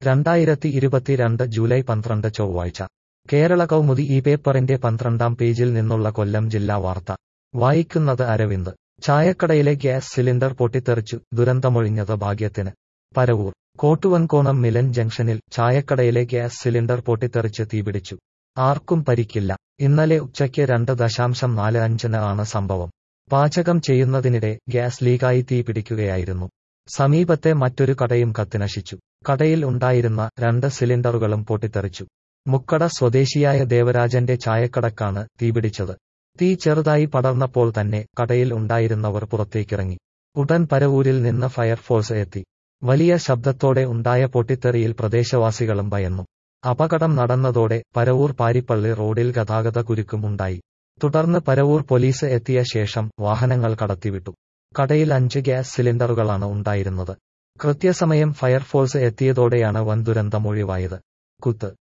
രണ്ടായിരത്തി ഇരുപത്തിരണ്ട് ജൂലൈ പന്ത്രണ്ട് ചൊവ്വാഴ്ച കേരള കൗമുദി ഈ പേപ്പറിന്റെ പന്ത്രണ്ടാം പേജിൽ നിന്നുള്ള കൊല്ലം ജില്ലാ വാർത്ത വായിക്കുന്നത് അരവിന്ദ് ചായക്കടയിലെ ഗ്യാസ് സിലിണ്ടർ പൊട്ടിത്തെറിച്ചു ദുരന്തമൊഴിഞ്ഞത് ഭാഗ്യത്തിന് പരവൂർ കോട്ടുവൻകോണം മിലൻ ജംഗ്ഷനിൽ ചായക്കടയിലെ ഗ്യാസ് സിലിണ്ടർ പൊട്ടിത്തെറിച്ച് തീപിടിച്ചു ആർക്കും പരിക്കില്ല ഇന്നലെ ഉച്ചയ്ക്ക് രണ്ട് ദശാംശം നാല് അഞ്ചിന് ആണ് സംഭവം പാചകം ചെയ്യുന്നതിനിടെ ഗ്യാസ് ലീക്കായി തീപിടിക്കുകയായിരുന്നു സമീപത്തെ മറ്റൊരു കടയും കത്തിനശിച്ചു കടയിൽ ഉണ്ടായിരുന്ന രണ്ട് സിലിണ്ടറുകളും പൊട്ടിത്തെറിച്ചു മുക്കട സ്വദേശിയായ ദേവരാജന്റെ ചായക്കടക്കാണ് തീപിടിച്ചത് തീ ചെറുതായി പടർന്നപ്പോൾ തന്നെ കടയിൽ ഉണ്ടായിരുന്നവർ പുറത്തേക്കിറങ്ങി ഉടൻ പരവൂരിൽ നിന്ന് ഫയർഫോഴ്സ് എത്തി വലിയ ശബ്ദത്തോടെ ഉണ്ടായ പൊട്ടിത്തെറിയിൽ പ്രദേശവാസികളും ഭയന്നു അപകടം നടന്നതോടെ പരവൂർ പാരിപ്പള്ളി റോഡിൽ ഗതാഗത കുരുക്കും ഉണ്ടായി തുടർന്ന് പരവൂർ പോലീസ് എത്തിയ ശേഷം വാഹനങ്ങൾ കടത്തിവിട്ടു കടയിൽ അഞ്ച് ഗ്യാസ് സിലിണ്ടറുകളാണ് ഉണ്ടായിരുന്നത് കൃത്യസമയം ഫയർഫോഴ്സ് എത്തിയതോടെയാണ് വൻ ദുരന്തം ഒഴിവായത് കുത്ത്